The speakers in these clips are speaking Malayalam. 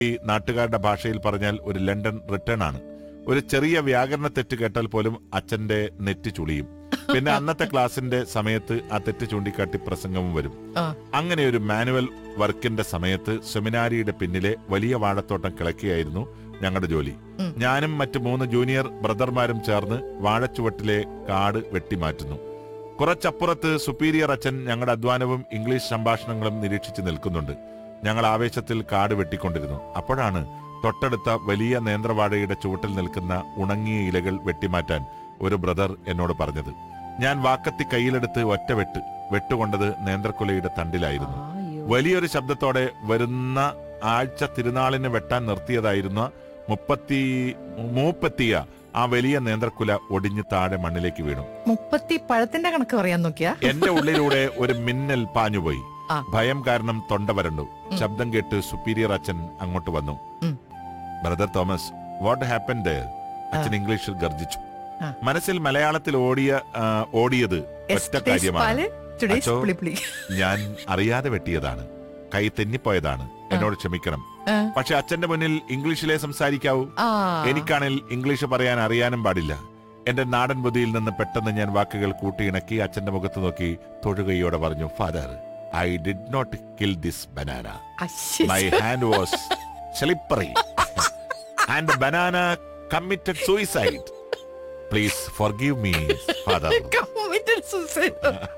ഈ നാട്ടുകാരുടെ ഭാഷയിൽ പറഞ്ഞാൽ ഒരു ലണ്ടൻ റിട്ടേൺ ആണ് ഒരു ചെറിയ വ്യാകരണ തെറ്റ് കേട്ടാൽ പോലും അച്ഛന്റെ നെറ്റ് ചുളിയും പിന്നെ അന്നത്തെ ക്ലാസിന്റെ സമയത്ത് ആ തെറ്റ് ചൂണ്ടിക്കാട്ടി പ്രസംഗവും വരും ആ. അങ്ങനെ ഒരു മാനുവൽ വർക്കിന്റെ സമയത്ത് സെമിനാരിയുടെ പിന്നിലെ വലിയ വാഴത്തോട്ടം കിളക്കിയായിരുന്നു ഞങ്ങളുടെ ജോലി ഉം. ഞാനും മറ്റു മൂന്ന് ജൂനിയർ ബ്രദർമാരും ചേർന്ന് വാഴച്ചുവട്ടിലെ കാട് വെട്ടിമാറ്റുന്നു കുറച്ചപ്പുറത്ത് സുപ്പീരിയർ അച്ഛൻ ഞങ്ങളുടെ അധ്വാനവും ഇംഗ്ലീഷ് സംഭാഷണങ്ങളും നിരീക്ഷിച്ച് നിൽക്കുന്നുണ്ട് ഞങ്ങൾ ആവേശത്തിൽ കാട് വെട്ടിക്കൊണ്ടിരുന്നു അപ്പോഴാണ് തൊട്ടടുത്ത വലിയ നേന്ത്രവാഴയുടെ ചുവട്ടിൽ നിൽക്കുന്ന ഉണങ്ങിയ ഇലകൾ വെട്ടിമാറ്റാൻ ഒരു ബ്രദർ എന്നോട് പറഞ്ഞത് ഞാൻ വാക്കത്തി കയ്യിലെടുത്ത് ഒറ്റ വെട്ട് വെട്ടുകൊണ്ടത് നേന്ത്രക്കുലയുടെ തണ്ടിലായിരുന്നു അയ്യോ. വലിയൊരു ശബ്ദത്തോടെ വരുന്ന ആഴ്ച തിരുനാളിന് വെട്ടാൻ നിർത്തിയതായിരുന്ന മുപ്പത്തി മൂപ്പത്തിയ ആ വലിയ നേന്ത്രക്കുല ഒടിഞ്ഞ് താഴെ മണ്ണിലേക്ക് വീണു മുപ്പത്തി പഴത്തിന്റെ കണക്ക് പറയാൻ നോക്കിയാ എന്റെ ഉള്ളിലൂടെ ഒരു മിന്നൽ പാഞ്ഞുപോയി ആ. ഭയം കാരണം തൊണ്ട വരണ്ടു ഉം. ശബ്ദം കേട്ട് സുപ്പീരിയർ അച്ഛൻ അങ്ങോട്ട് വന്നു ഉം. ബ്രദർ തോമസ് വാട്ട് ഹാപ്പൻ അച്ഛൻ ഇംഗ്ലീഷിൽ ഗർജിച്ചു ആ. മനസ്സിൽ മലയാളത്തിൽ ഓടിയ ആ, ഓടിയത് ഒറ്റ Yesterday's കാര്യമാണ് പാല്, today's അച്ചോ. പുളിപ്പുളി. ഞാൻ അറിയാതെ വെട്ടിയതാണ് കൈ തെന്നിപ്പോയതാണ് എന്നോട് ക്ഷമിക്കണം ആ. പക്ഷെ അച്ഛന്റെ മുന്നിൽ ഇംഗ്ലീഷിലെ സംസാരിക്കാവൂ ആ. എനിക്കാണെങ്കിൽ ഇംഗ്ലീഷ് പറയാൻ അറിയാനും പാടില്ല എന്റെ നാടൻ ബുദ്ധിയിൽ നിന്ന് പെട്ടെന്ന് ഞാൻ വാക്കുകൾ കൂട്ടിയിണക്കി അച്ഛന്റെ മുഖത്ത് നോക്കി തൊഴുകയോടെ പറഞ്ഞു father I did not kill this banana അശ്ശി. My hand was slippery and banana committed suicide please forgive me father Committed suicide.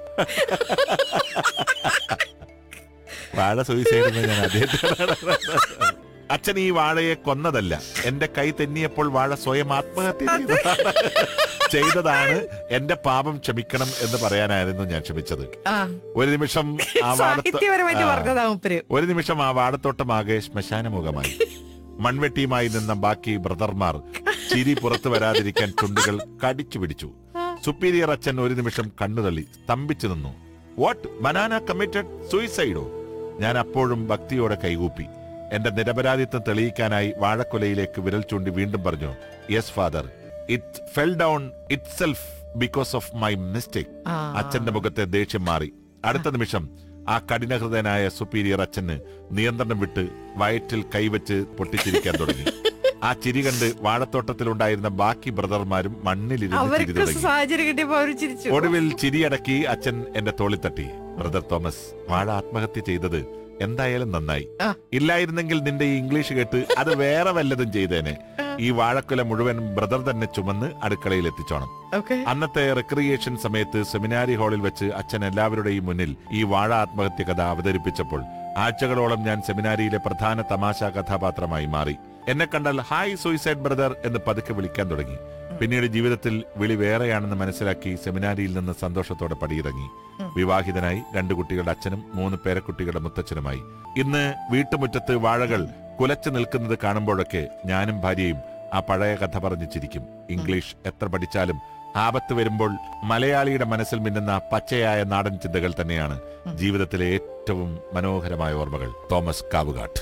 വാഴ സൂയിസൈഡ് ഞാൻ അദ്ദേഹത്തോടാണ് അച്ഛൻ ഈ വാഴയെ കൊന്നതല്ല എന്റെ കൈ തെന്നിയപ്പോൾ വാഴ സ്വയം ആത്മഹത്യ ചെയ്തതാണ് ചെയ്തതാണ് എന്റെ പാപം ക്ഷമിക്കണം എന്ന് പറയാനായിരുന്നു ഞാൻ ക്ഷമിച്ചത് ആ. ഒരു നിമിഷം ആ വാഴത്തോ സാഹിത്യപരമായിട്ട് ആ. പറഞ്ഞതാ മുപ്പര് ഒരു നിമിഷം ആ വാഴത്തോട്ടമാകെ ശ്മശാനമുഖമായി മൺവെട്ടിയുമായി നിന്ന ബാക്കി ബ്രദർമാർ ചിരി പുറത്തു വരാതിരിക്കാൻ ചുണ്ടുകൾ കടിച്ചു പിടിച്ചു സുപ്പീരിയർ അച്ഛൻ ഒരു നിമിഷം കണ്ണുതള്ളി സ്തംഭിച്ചു നിന്നു വാട്ട് ബനാന കമ്മിറ്റഡ് സൂയിസൈഡോ ഞാൻ അപ്പോഴും ഭക്തിയോടെ കൈകൂപ്പി എന്റെ നിരപരാധിത്വം തെളിയിക്കാനായി വാഴക്കൊലയിലേക്ക് വിരൽ ചൂണ്ടി വീണ്ടും പറഞ്ഞു yes father it fell down itself because of my mistake ആ. അച്ഛന്റെ മുഖത്തെ ദേഷ്യം മാറി അടുത്ത നിമിഷം ആ കഠിനഹൃദയനായ സുപ്പീരിയർ അച്ഛന് നിയന്ത്രണം വിട്ട് വയറ്റിൽ കൈവച്ച് പൊട്ടിച്ചിരിക്കാൻ തുടങ്ങി ആ ചിരി കണ്ട് വാഴത്തോട്ടത്തിലുണ്ടായിരുന്ന ബാക്കി ബ്രദർമാരും മണ്ണിലിരുന്ന് ചിരി അവർക്ക് തുടങ്ങി സാഹചര്യം കിട്ടിയപ്പോ അവര് ചിരിച്ചു ഒടുവിൽ ചിരിയടക്കി അച്ഛൻ എന്റെ തോളിൽ തട്ടി ബ്രദർ തോമസ് വാഴ ആത്മഹത്യ ചെയ്തത് എന്തായാലും നന്നായി ആ. ഇല്ലായിരുന്നെങ്കിൽ നിന്റെ ഈ ഇംഗ്ലീഷ് കേട്ട് അത് വേറെ വല്ലതും ചെയ്തേനെ ഈ വാഴക്കുല മുഴുവൻ ബ്രദർ തന്നെ ചുമന്ന് അടുക്കളയിൽ എത്തിച്ചോണം ഓക്കെ അന്നത്തെ റിക്രിയേഷൻ സമയത്ത് സെമിനാരി ഹാളിൽ വെച്ച് അച്ഛൻ എല്ലാവരുടെയും മുന്നിൽ ഈ വാഴ ആത്മഹത്യ കഥ അവതരിപ്പിച്ചപ്പോൾ ആഴ്ചകളോളം ഞാൻ സെമിനാരിയിലെ പ്രധാന തമാശ കഥാപാത്രമായി മാറി എന്നെ കണ്ടാൽ ഹായ് സൂയിസൈഡ് ബ്രദർ എന്ന് പതുക്കെ വിളിക്കാൻ തുടങ്ങി പിന്നീട് ജീവിതത്തിൽ വിളി വേറെയാണെന്ന് മനസ്സിലാക്കി സെമിനാരിയിൽ നിന്ന് സന്തോഷത്തോടെ പടിയിറങ്ങി വിവാഹിതനായി രണ്ടു കുട്ടികളുടെ അച്ഛനും മൂന്ന് പേരക്കുട്ടികളുടെ മുത്തച്ഛനുമായി ഇന്ന് വീട്ടുമുറ്റത്ത് വാഴകൾ കുലച്ചു നിൽക്കുന്നത് കാണുമ്പോഴൊക്കെ ഞാനും ഭാര്യയും ആ പഴയ കഥ പറഞ്ഞു ചിരിക്കും ഇംഗ്ലീഷ് എത്ര പഠിച്ചാലും ആപത്ത് വരുമ്പോൾ മലയാളിയുടെ മനസ്സിൽ മിന്നുന്ന പച്ചയായ നാടൻ ചിന്തകൾ തന്നെയാണ് ജീവിതത്തിലെ ഏറ്റവും മനോഹരമായ ഓർമ്മകൾ തോമസ് കാവുകാട്ട്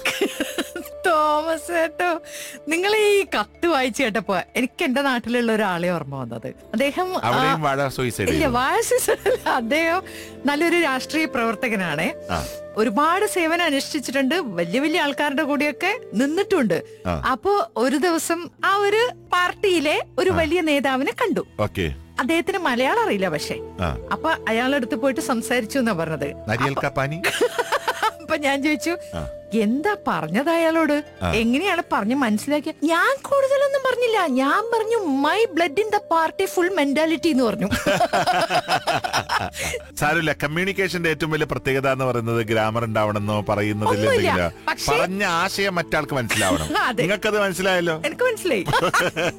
തോമസ് ഏട്ടോ നിങ്ങൾ ഈ കത്ത് വായിച്ചു കേട്ടപ്പോ എനിക്ക് എന്റെ നാട്ടിലുള്ള ഒരാളെ ഓർമ്മ വന്നത് അദ്ദേഹം ആ, അവിടെയും വാഴ സൂയിസൈഡ് ഇല്ല ചെയ്തു വാഴ അദ്ദേഹം നല്ലൊരു രാഷ്ട്രീയ പ്രവർത്തകനാണ് ആ. ഒരുപാട് സേവനം അനുഷ്ഠിച്ചിട്ടുണ്ട് വലിയ വലിയ ആൾക്കാരുടെ കൂടെയൊക്കെ നിന്നിട്ടുണ്ട് ആ. അപ്പോ ഒരു ദിവസം ആ ഒരു പാർട്ടിയിലെ ഒരു വലിയ നേതാവിനെ കണ്ടു ഓക്കെ അദ്ദേഹത്തിന് മലയാളം അറിയില്ല പക്ഷെ ആ അപ്പൊ അയാളടുത്ത് പോയിട്ട് സംസാരിച്ചു എന്നാ പറഞ്ഞത് നരിയൽ കപ്പാനി അപ്പൊ ഞാൻ ചോദിച്ചു ആ. എന്താ പറഞ്ഞത് അയാളോട് ആ. എങ്ങനെയാണ് പറഞ്ഞ് മനസ്സിലാക്കിയ ഞാൻ കൂടുതലൊന്നും പറഞ്ഞില്ല ഞാൻ പറഞ്ഞു my blood in the party full mentality എന്ന് പറഞ്ഞു സാരമില്ല കമ്മ്യൂണിക്കേഷന്റെ ഏറ്റവും വലിയ പ്രത്യേകത എന്ന് പറയുന്നത് ഗ്രാമർ ഉണ്ടാവണമെന്നോ പറയുന്നതിൽ ഒന്നുമില്ല. എന്തെങ്കിലും പക്ഷേ- പറഞ്ഞ ആശയം മറ്റാൾക്ക് മനസ്സിലാവണം അതെ. നിങ്ങൾക്കത് മനസ്സിലായല്ലോ എനിക്ക് മനസ്സിലായി